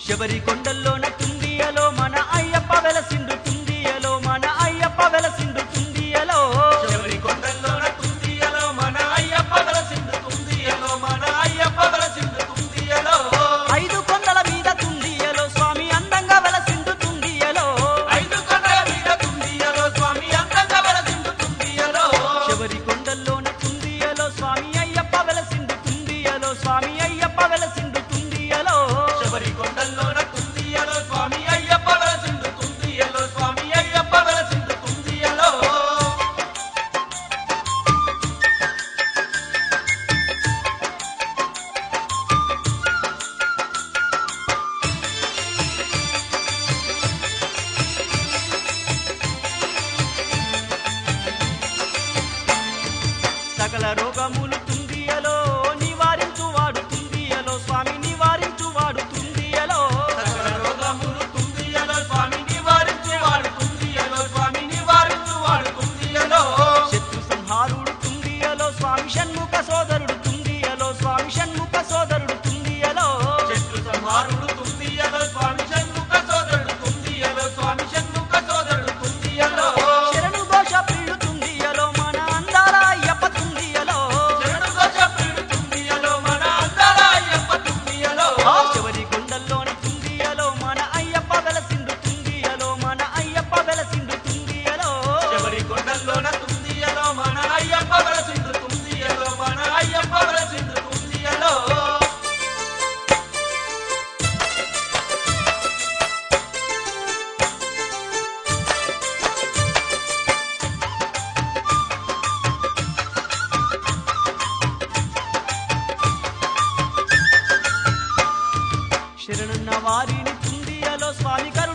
శబరి కొండల్లోన తుందియలో మన అయ్యప్ప వెలసిండు తుందియలో మన అయ్యప్ప వెలసిండు తుందియలో శబరి కొండల్లోన తుందియలో మన అయ్యప్ప వెలసిండు తుందియలో మన అయ్యప్ప వెలసిండు తుందియలో ఐదు కొండల మీద తుందియలో స్వామి అందంగా వెలసిండు తుందియలో ఐదు కొండల మీద తుందియలో స్వామి అందంగా వెలసిండు తుందియలో శబరి కొండల్లోన తుందియలో స్వామి అయ్యప్ప వెలసిండు తుందియలో స్వామి అయ్యప్ప వెలసిండు తుందియలో శబరి కొండల్లోన తుందియలో స్వామి అయ్యప్ప వెలసిండు తుందియలో స్వామి అయ్యప్ప వెలసిండు తుందియలో సకల రోగములు తుందియలో నివారించువాడు తుందియలో స్వామి నివారించువాడు తుందియలో సకల రోగములు తుందియలో స్వామి నివారించువాడు తుందియలో స్వామి నివారించువాడు తుందియలో శత్రు సంహారుడు తుందియలో స్వామి షణ్ముఖ సోదరుడు తుందియలో స్వామి షణ్ముఖ సోదరుడు తుందియలో శత్రు సంహారుడు తుందియలో స్వామి షణ్ముఖ సోదరుడు తుందియలో స్వామి షణ్ముఖ సోదరుడు తుందియలో శరణు ఘోష ప్రియుడు తుందియలో మన అందాల అయ్యప్ప తుందియలో శరణు ఘోష ప్రియుడు తుందియలో మన అందాల అయ్యప్ప తుందియలో ఆ శబరి కొండల్లోన తుందియలో మన అయ్యప్ప వెలసిండు తుందియలో మన అయ్యప్ప వెలసిండు తుందియలో శబరి కొండల్లోన తుందియలో మన అయ్యప్ప వెలసిండు తుందియలో మన అయ్యప్ప వెలసిండు తుందియలో శరణున్న వారిని తుందియలో స్వామి కరుణ